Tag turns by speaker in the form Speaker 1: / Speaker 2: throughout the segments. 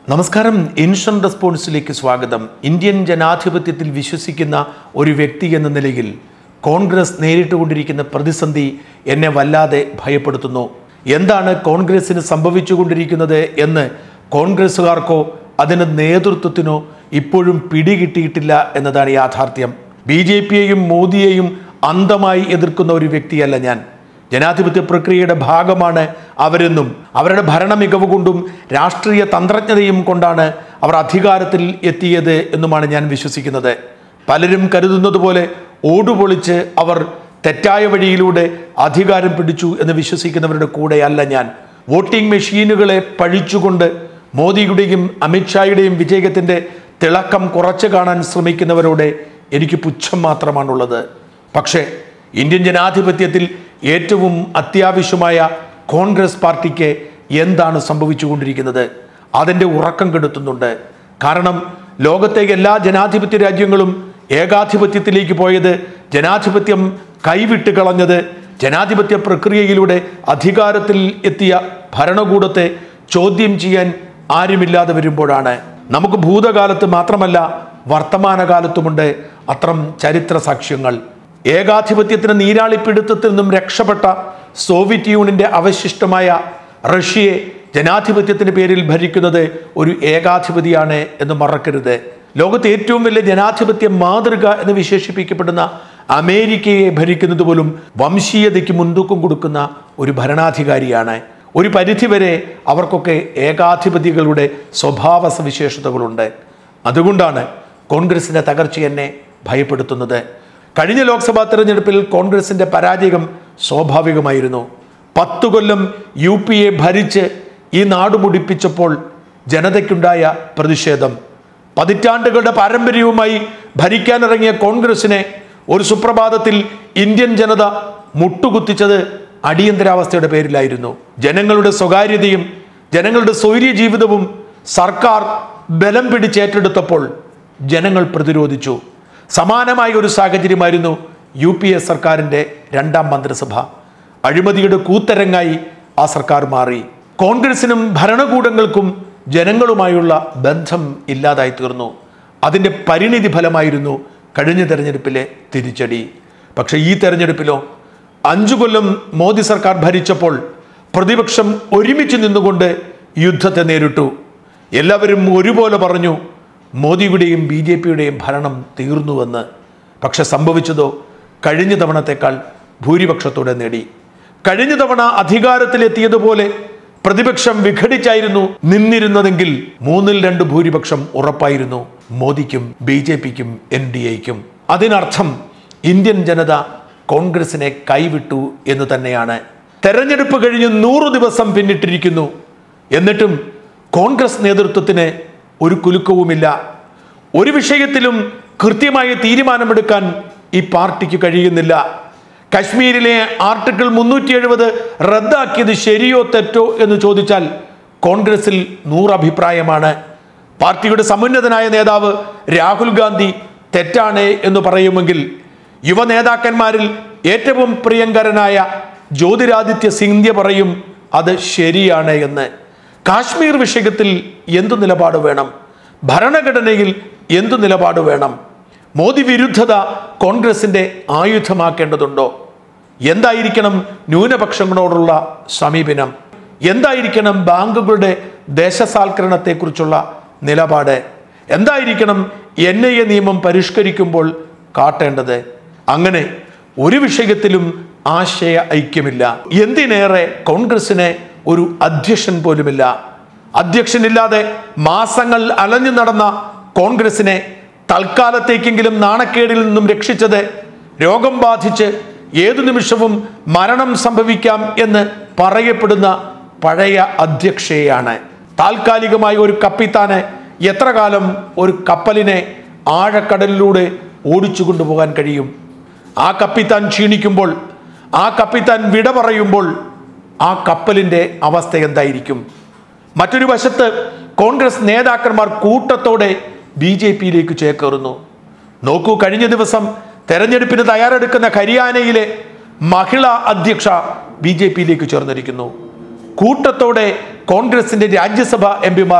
Speaker 1: നമസ്കാരം ഇൻഷൻ റെസ്പോൺസിലേക്ക് സ്വാഗതം ഇന്ത്യൻ ജനാധിപത്യത്തിൽ വിശ്വസിക്കുന്ന ഒരു വ്യക്തി എന്ന നിലയിൽ കോൺഗ്രസ് നേരിട്ടുകൊണ്ടിരിക്കുന്ന പ്രതിസന്ധി എന്നെ വല്ലാതെ ഭയപ്പെടുത്തുന്നു എന്താണ് കോൺഗ്രസിന് സംഭവിച്ചുകൊണ്ടിരിക്കുന്നത് എന്ന് കോൺഗ്രസ്സുകാർക്കോ അതിന് നേതൃത്വത്തിനോ ഇപ്പോഴും പിടികിട്ടിയിട്ടില്ല എന്നതാണ് യാഥാർത്ഥ്യം ബി ജെ പിയെയും മോദിയെയും അന്ധമായി എതിർക്കുന്ന ഒരു വ്യക്തിയല്ല ഞാൻ ജനാധിപത്യ പ്രക്രിയയുടെ ഭാഗമാണ് അവരെന്നും അവരുടെ ഭരണ മികവ് കൊണ്ടും രാഷ്ട്രീയ തന്ത്രജ്ഞതയും കൊണ്ടാണ് അവർ അധികാരത്തിൽ എത്തിയത് എന്നുമാണ് ഞാൻ വിശ്വസിക്കുന്നത് പലരും കരുതുന്നത് പോലെ ഓടുപൊളിച്ച് അവർ തെറ്റായ വഴിയിലൂടെ അധികാരം പിടിച്ചു എന്ന് വിശ്വസിക്കുന്നവരുടെ കൂടെയല്ല ഞാൻ വോട്ടിംഗ് മെഷീനുകളെ പഴിച്ചുകൊണ്ട് മോദിയുടെയും അമിത്ഷായുടെയും വിജയത്തിൻ്റെ തിളക്കം കുറച്ചു കാണാൻ ശ്രമിക്കുന്നവരോട് എനിക്ക് പുച്ഛം മാത്രമാണുള്ളത് പക്ഷേ ഇന്ത്യൻ ജനാധിപത്യത്തിൽ ഏറ്റവും അത്യാവശ്യമായ കോൺഗ്രസ് പാർട്ടിക്ക് എന്താണ് സംഭവിച്ചുകൊണ്ടിരിക്കുന്നത് അതിൻ്റെ ഉറക്കം കെടുത്തുന്നുണ്ട് കാരണം ലോകത്തെ എല്ലാ ജനാധിപത്യ രാജ്യങ്ങളും ഏകാധിപത്യത്തിലേക്ക് പോയത് ജനാധിപത്യം കൈവിട്ട് കളഞ്ഞത് ജനാധിപത്യ പ്രക്രിയയിലൂടെ അധികാരത്തിൽ എത്തിയ ഭരണകൂടത്തെ ചോദ്യം ചെയ്യാൻ ആരുമില്ലാതെ വരുമ്പോഴാണ് നമുക്ക് ഭൂതകാലത്ത് മാത്രമല്ല വർത്തമാനകാലത്തുമുണ്ട് അത്തരം ചരിത്ര സാക്ഷ്യങ്ങൾ ഏകാധിപത്യത്തിന് നീരാളിപ്പിടുത്തത്തിൽ നിന്നും രക്ഷപ്പെട്ട സോവിയറ്റ് യൂണിയന്റെ അവശിഷ്ടമായ റഷ്യയെ ജനാധിപത്യത്തിന്റെ പേരിൽ ഭരിക്കുന്നത് ഒരു ഏകാധിപതിയാണ് എന്ന് മറക്കരുത് ലോകത്തെ ഏറ്റവും വലിയ ജനാധിപത്യ മാതൃക എന്ന് വിശേഷിപ്പിക്കപ്പെടുന്ന അമേരിക്കയെ ഭരിക്കുന്നത് പോലും വംശീയതയ്ക്ക് മുൻതൂക്കം കൊടുക്കുന്ന ഒരു ഭരണാധികാരിയാണ് ഒരു പരിധിവരെ അവർക്കൊക്കെ ഏകാധിപതികളുടെ സ്വഭാവ സവിശേഷതകളുണ്ട് അതുകൊണ്ടാണ് കോൺഗ്രസിന്റെ തകർച്ച എന്നെ ഭയപ്പെടുത്തുന്നത് കഴിഞ്ഞ ലോക്സഭാ തെരഞ്ഞെടുപ്പിൽ കോൺഗ്രസിന്റെ പരാജയം സ്വാഭാവികമായിരുന്നു പത്തു കൊല്ലം യു പി എ ഭരിച്ച് ഈ നാട് മുടിപ്പിച്ചപ്പോൾ ജനതയ്ക്കുണ്ടായ പ്രതിഷേധം പതിറ്റാണ്ടുകളുടെ പാരമ്പര്യവുമായി ഭരിക്കാനിറങ്ങിയ കോൺഗ്രസിനെ ഒരു സുപ്രഭാതത്തിൽ ഇന്ത്യൻ ജനത മുട്ടുകുത്തിച്ചത് അടിയന്തരാവസ്ഥയുടെ പേരിലായിരുന്നു ജനങ്ങളുടെ സ്വകാര്യതയും ജനങ്ങളുടെ സ്വൈര്യ ജീവിതവും സർക്കാർ ബലം പിടിച്ചേറ്റെടുത്തപ്പോൾ ജനങ്ങൾ പ്രതിരോധിച്ചു സമാനമായ ഒരു സാഹചര്യമായിരുന്നു യു പി എ സർക്കാരിൻ്റെ രണ്ടാം മന്ത്രിസഭ അഴിമതിയുടെ കൂത്തരങ്ങായി ആ സർക്കാർ മാറി കോൺഗ്രസിനും ഭരണകൂടങ്ങൾക്കും ജനങ്ങളുമായുള്ള ബന്ധം ഇല്ലാതായി തീർന്നു അതിൻ്റെ പരിണിതി ഫലമായിരുന്നു കഴിഞ്ഞ തെരഞ്ഞെടുപ്പിലെ തിരിച്ചടി പക്ഷേ ഈ തെരഞ്ഞെടുപ്പിലോ അഞ്ചു കൊല്ലം മോദി സർക്കാർ ഭരിച്ചപ്പോൾ പ്രതിപക്ഷം ഒരുമിച്ച് നിന്നുകൊണ്ട് യുദ്ധത്തെ നേരിട്ടു എല്ലാവരും ഒരുപോലെ പറഞ്ഞു മോദിയുടെയും ബി ജെ പിയുടെയും ഭരണം തീർന്നുവെന്ന് പക്ഷെ സംഭവിച്ചതോ കഴിഞ്ഞ തവണത്തേക്കാൾ ഭൂരിപക്ഷത്തോടെ നേടി കഴിഞ്ഞ തവണ അധികാരത്തിലെത്തിയതുപോലെ പ്രതിപക്ഷം വിഘടിച്ചായിരുന്നു നിന്നിരുന്നതെങ്കിൽ മൂന്നിൽ രണ്ട് ഭൂരിപക്ഷം ഉറപ്പായിരുന്നു മോദിക്കും ബി ജെ പിക്കും എൻ ഡി എക്കും അതിനർത്ഥം ഇന്ത്യൻ ജനത കോൺഗ്രസിനെ കൈവിട്ടു എന്ന് തന്നെയാണ് തെരഞ്ഞെടുപ്പ് കഴിഞ്ഞ് നൂറു ദിവസം പിന്നിട്ടിരിക്കുന്നു എന്നിട്ടും കോൺഗ്രസ് നേതൃത്വത്തിന് ഒരു കുലുക്കവുമില്ല ഒരു വിഷയത്തിലും കൃത്യമായ തീരുമാനമെടുക്കാൻ ഈ പാർട്ടിക്ക് കഴിയുന്നില്ല കശ്മീരിലെ ആർട്ടിക്കിൾ മുന്നൂറ്റി എഴുപത് റദ്ദാക്കിയത് ശരിയോ തെറ്റോ എന്ന് ചോദിച്ചാൽ കോൺഗ്രസിൽ നൂറഭിപ്രായമാണ് പാർട്ടിയുടെ സമുന്നതനായ നേതാവ് രാഹുൽ ഗാന്ധി തെറ്റാണ് എന്ന് പറയുമെങ്കിൽ യുവ നേതാക്കന്മാരിൽ ഏറ്റവും പ്രിയങ്കരനായ ജ്യോതിരാദിത്യ സിന്ധ്യ പറയും അത് ശരിയാണ് എന്ന് കാശ്മീർ വിഷയത്തിൽ എന്തു നിലപാട് വേണം ഭരണഘടനയിൽ എന്തു നിലപാട് വേണം മോദി വിരുദ്ധത കോൺഗ്രസിന്റെ ആയുധമാക്കേണ്ടതുണ്ടോ എന്തായിരിക്കണം ന്യൂനപക്ഷങ്ങളോടുള്ള സമീപനം എന്തായിരിക്കണം ബാങ്കുകളുടെ ദേശസാൽക്കരണത്തെക്കുറിച്ചുള്ള നിലപാട് എന്തായിരിക്കണം എൻ ഐ എ നിയമം പരിഷ്കരിക്കുമ്പോൾ കാട്ടേണ്ടത് അങ്ങനെ ഒരു വിഷയത്തിലും ആശയ ഐക്യമില്ല എന്തിനേറെ കോൺഗ്രസിന് ഒരു അധ്യക്ഷൻ പോലുമില്ല അധ്യക്ഷനില്ലാതെ മാസങ്ങൾ അലഞ്ഞു നടന്ന കോൺഗ്രസിനെ തൽക്കാലത്തേക്കെങ്കിലും നാണക്കേടിൽ നിന്നും രക്ഷിച്ചത് രോഗം ബാധിച്ച് ഏതു നിമിഷവും മരണം സംഭവിക്കാം എന്ന് പറയപ്പെടുന്ന പഴയ അധ്യക്ഷയാണ് താൽക്കാലികമായ ഒരു കപ്പിത്താന് എത്ര കാലം ഒരു കപ്പലിനെ ആഴക്കടലിലൂടെ ഓടിച്ചു കൊണ്ടുപോകാൻ കഴിയും ആ കപ്പിത്താൻ ക്ഷീണിക്കുമ്പോൾ ആ കപ്പിത്താൻ വിട പറയുമ്പോൾ ആ കപ്പലിൻ്റെ അവസ്ഥ എന്തായിരിക്കും മറ്റൊരു വശത്ത് കോൺഗ്രസ് നേതാക്കന്മാർ കൂട്ടത്തോടെ ബി ജെ പിയിലേക്ക് ചേക്കേറുന്നു നോക്കൂ കഴിഞ്ഞ ദിവസം തെരഞ്ഞെടുപ്പിന് തയ്യാറെടുക്കുന്ന ഹരിയാനയിലെ മഹിളാ അധ്യക്ഷ ബി ജെ പിയിലേക്ക് ചേർന്നിരിക്കുന്നു കൂട്ടത്തോടെ കോൺഗ്രസിന്റെ രാജ്യസഭ എം പിമാർ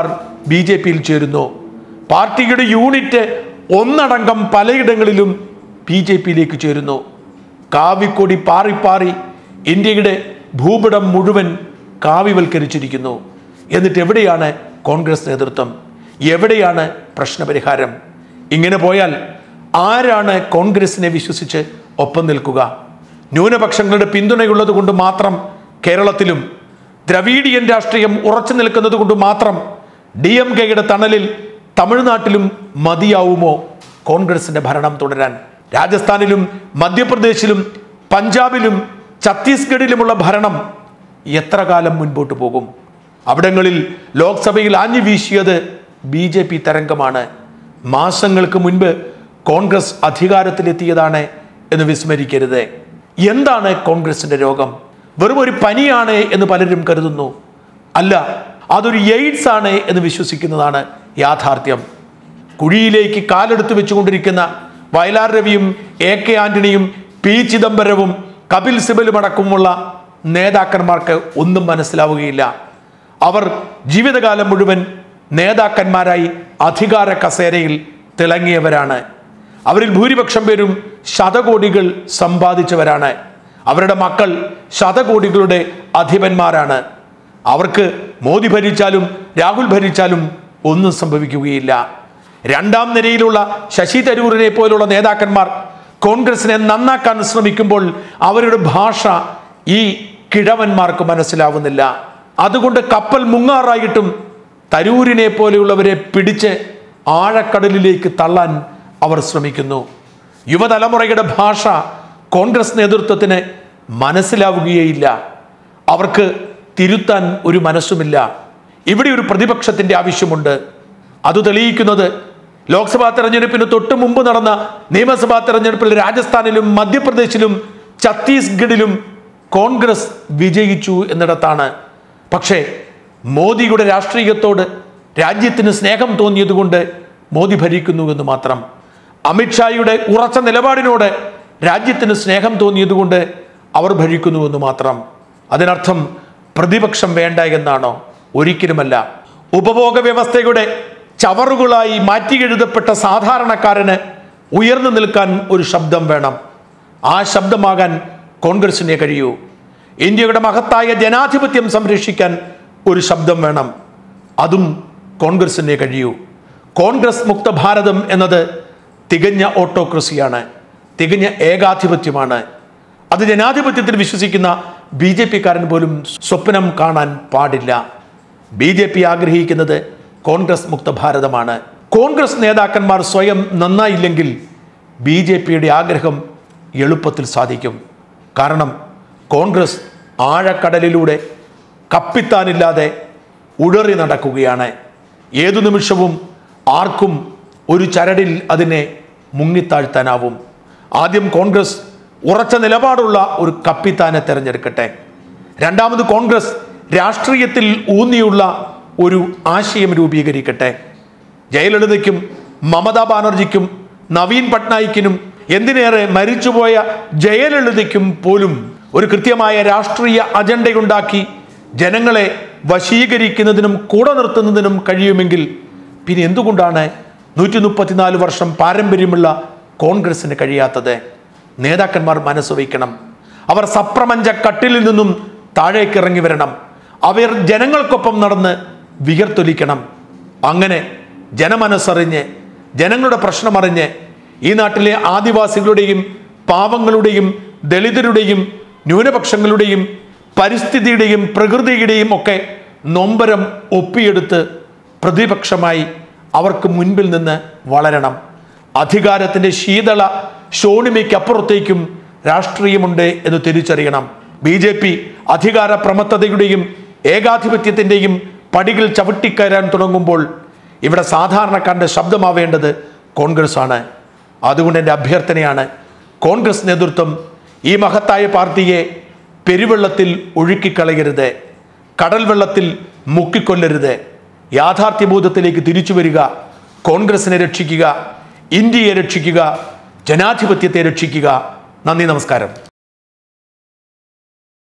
Speaker 1: ബി ജെ പിയിൽ ചേരുന്നു പാർട്ടിയുടെ യൂണിറ്റ് ഒന്നടങ്കം പലയിടങ്ങളിലും ബി ജെ പിയിലേക്ക് ചേരുന്നു കാവിക്കൊടി പാറി പാറി ഇന്ത്യയുടെ ഭൂപടം മുഴുവൻ കാവിവൽക്കരിച്ചിരിക്കുന്നു എന്നിട്ട് എവിടെയാണ് കോൺഗ്രസ് നേതൃത്വം എവിടെയാണ് പ്രശ്നപരിഹാരം ഇങ്ങനെ പോയാൽ ആരാണ് കോൺഗ്രസിനെ വിശ്വസിച്ച് ഒപ്പം നിൽക്കുക ന്യൂനപക്ഷങ്ങളുടെ പിന്തുണയുള്ളത് കൊണ്ട് മാത്രം കേരളത്തിലും ദ്രവീഡിയൻ രാഷ്ട്രീയം ഉറച്ചു നിൽക്കുന്നത് കൊണ്ട് മാത്രം ഡി എം കെയുടെ തണലിൽ തമിഴ്നാട്ടിലും മതിയാവുമോ കോൺഗ്രസിന്റെ ഭരണം തുടരാൻ രാജസ്ഥാനിലും മധ്യപ്രദേശിലും പഞ്ചാബിലും ഛത്തീസ്ഗഡിലുമുള്ള ഭരണം എത്ര കാലം മുൻപോട്ട് പോകും അവിടങ്ങളിൽ ലോക്സഭയിൽ ആഞ്ഞു വീശിയത് ബി ജെ പി തരംഗമാണ് മാസങ്ങൾക്ക് മുൻപ് കോൺഗ്രസ് അധികാരത്തിലെത്തിയതാണ് എന്ന് വിസ്മരിക്കരുത് എന്താണ് കോൺഗ്രസിന്റെ രോഗം വെറും ഒരു പനിയാണ് എന്ന് പലരും കരുതുന്നു അല്ല അതൊരു എയ്ഡ്സ് ആണ് എന്ന് വിശ്വസിക്കുന്നതാണ് യാഥാർത്ഥ്യം കുഴിയിലേക്ക് കാലെടുത്ത് വെച്ചുകൊണ്ടിരിക്കുന്ന വയലാർ രവിയും എ കെ ആന്റണിയും പി ചിദംബരവും കപിൽ സിബലും അടക്കമുള്ള നേതാക്കന്മാർക്ക് ഒന്നും മനസ്സിലാവുകയില്ല അവർ ജീവിതകാലം മുഴുവൻ നേതാക്കന്മാരായി അധികാര കസേരയിൽ തിളങ്ങിയവരാണ് അവരിൽ ഭൂരിപക്ഷം പേരും ശതകോടികൾ സമ്പാദിച്ചവരാണ് അവരുടെ മക്കൾ ശതകോടികളുടെ അധിപന്മാരാണ് അവർക്ക് മോദി ഭരിച്ചാലും രാഹുൽ ഭരിച്ചാലും ഒന്നും സംഭവിക്കുകയില്ല രണ്ടാം നിരയിലുള്ള ശശി തരൂരിനെ പോലുള്ള നേതാക്കന്മാർ കോൺഗ്രസിനെ നന്നാക്കാൻ ശ്രമിക്കുമ്പോൾ അവരുടെ ഭാഷ ഈ കിഴവന്മാർക്ക് മനസ്സിലാവുന്നില്ല അതുകൊണ്ട് കപ്പൽ മുങ്ങാറായിട്ടും തരൂരിനെ പോലെയുള്ളവരെ പിടിച്ച് ആഴക്കടലിലേക്ക് തള്ളാൻ അവർ ശ്രമിക്കുന്നു യുവതലമുറയുടെ ഭാഷ കോൺഗ്രസ് നേതൃത്വത്തിന് മനസ്സിലാവുകയേയില്ല അവർക്ക് തിരുത്താൻ ഒരു മനസ്സുമില്ല ഇവിടെ ഒരു പ്രതിപക്ഷത്തിന്റെ ആവശ്യമുണ്ട് അത് തെളിയിക്കുന്നത് ലോക്സഭാ തെരഞ്ഞെടുപ്പിന് തൊട്ട് മുമ്പ് നടന്ന നിയമസഭാ തെരഞ്ഞെടുപ്പിൽ രാജസ്ഥാനിലും മധ്യപ്രദേശിലും ഛത്തീസ്ഗഡിലും കോൺഗ്രസ് വിജയിച്ചു എന്നിടത്താണ് പക്ഷേ മോദിയുടെ രാഷ്ട്രീയത്തോട് രാജ്യത്തിന് സ്നേഹം തോന്നിയതുകൊണ്ട് മോദി ഭരിക്കുന്നുവെന്ന് മാത്രം അമിത്ഷായുടെ ഉറച്ച നിലപാടിനോട് രാജ്യത്തിന് സ്നേഹം തോന്നിയതുകൊണ്ട് അവർ ഭരിക്കുന്നുവെന്ന് മാത്രം അതിനർത്ഥം പ്രതിപക്ഷം വേണ്ട എന്നാണോ ഒരിക്കലുമല്ല ഉപഭോഗ വ്യവസ്ഥയുടെ ചവറുകളായി മാറ്റിയെഴുതപ്പെട്ട സാധാരണക്കാരന് ഉയർന്നു നിൽക്കാൻ ഒരു ശബ്ദം വേണം ആ ശബ്ദമാകാൻ കോൺഗ്രസിനെ കഴിയൂ ഇന്ത്യയുടെ മഹത്തായ ജനാധിപത്യം സംരക്ഷിക്കാൻ ഒരു ശബ്ദം വേണം അതും കോൺഗ്രസിനെ കഴിയൂ കോൺഗ്രസ് മുക്ത ഭാരതം എന്നത് തികഞ്ഞ ഓട്ടോക്രസിയാണ് തികഞ്ഞ ഏകാധിപത്യമാണ് അത് ജനാധിപത്യത്തിൽ വിശ്വസിക്കുന്ന ബി ജെ പിക്കാരൻ പോലും സ്വപ്നം കാണാൻ പാടില്ല ബി ജെ പി ആഗ്രഹിക്കുന്നത് കോൺഗ്രസ് മുക്ത ഭാരതമാണ് കോൺഗ്രസ് നേതാക്കന്മാർ സ്വയം നന്നായില്ലെങ്കിൽ ബി ജെ പിയുടെ ആഗ്രഹം എളുപ്പത്തിൽ സാധിക്കും കാരണം കോൺഗ്രസ് ആഴക്കടലിലൂടെ കപ്പിത്താനില്ലാതെ ഉഴറി നടക്കുകയാണ് ഏതു നിമിഷവും ആർക്കും ഒരു ചരടിൽ അതിനെ മുങ്ങിത്താഴ്ത്താനാവും ആദ്യം കോൺഗ്രസ് ഉറച്ച നിലപാടുള്ള ഒരു കപ്പിത്താനെ തെരഞ്ഞെടുക്കട്ടെ രണ്ടാമത് കോൺഗ്രസ് രാഷ്ട്രീയത്തിൽ ഊന്നിയുള്ള ഒരു ആശയം രൂപീകരിക്കട്ടെ ജയലളിതയ്ക്കും മമതാ ബാനർജിക്കും നവീൻ പട്നായിക്കിനും എന്തിനേറെ മരിച്ചുപോയ ജയലളിതയ്ക്കും പോലും ഒരു കൃത്യമായ രാഷ്ട്രീയ അജണ്ടയുണ്ടാക്കി ജനങ്ങളെ വശീകരിക്കുന്നതിനും കൂടെ നിർത്തുന്നതിനും കഴിയുമെങ്കിൽ പിന്നെ എന്തുകൊണ്ടാണ് നൂറ്റി മുപ്പത്തിനാല് വർഷം പാരമ്പര്യമുള്ള കോൺഗ്രസിന് കഴിയാത്തത് നേതാക്കന്മാർ മനസ്സ് വയ്ക്കണം അവർ സപ്രമഞ്ച കട്ടിലിൽ നിന്നും താഴേക്ക് ഇറങ്ങി വരണം അവർ ജനങ്ങൾക്കൊപ്പം നടന്ന് വിയർത്തൊലിക്കണം അങ്ങനെ ജനമനസ്സറിഞ്ഞ് ജനങ്ങളുടെ പ്രശ്നമറിഞ്ഞ് ഈ നാട്ടിലെ ആദിവാസികളുടെയും പാവങ്ങളുടെയും ദളിതരുടെയും ന്യൂനപക്ഷങ്ങളുടെയും പരിസ്ഥിതിയുടെയും പ്രകൃതിയുടെയും ഒക്കെ നൊമ്പരം ഒപ്പിയെടുത്ത് പ്രതിപക്ഷമായി അവർക്ക് മുൻപിൽ നിന്ന് വളരണം അധികാരത്തിന്റെ ശീതള ശോണിമയ്ക്കപ്പുറത്തേക്കും രാഷ്ട്രീയമുണ്ട് എന്ന് തിരിച്ചറിയണം ബി ജെ പി അധികാര പ്രമത്തതയുടെയും ഏകാധിപത്യത്തിന്റെയും പടികൾ ചവിട്ടിക്കയറാൻ തുടങ്ങുമ്പോൾ ഇവിടെ സാധാരണക്കാരന്റെ ശബ്ദമാവേണ്ടത് കോൺഗ്രസ് ആണ് അതുകൊണ്ട് എൻ്റെ അഭ്യർത്ഥനയാണ് കോൺഗ്രസ് നേതൃത്വം ഈ മഹത്തായ പാർട്ടിയെ പെരുവെള്ളത്തിൽ ഒഴുക്കിക്കളയരുത് കടൽ വെള്ളത്തിൽ മുക്കിക്കൊല്ലരുത് യാഥാർത്ഥ്യബോധത്തിലേക്ക് തിരിച്ചു വരിക കോൺഗ്രസിനെ രക്ഷിക്കുക ഇന്ത്യയെ രക്ഷിക്കുക ജനാധിപത്യത്തെ രക്ഷിക്കുക നന്ദി നമസ്കാരം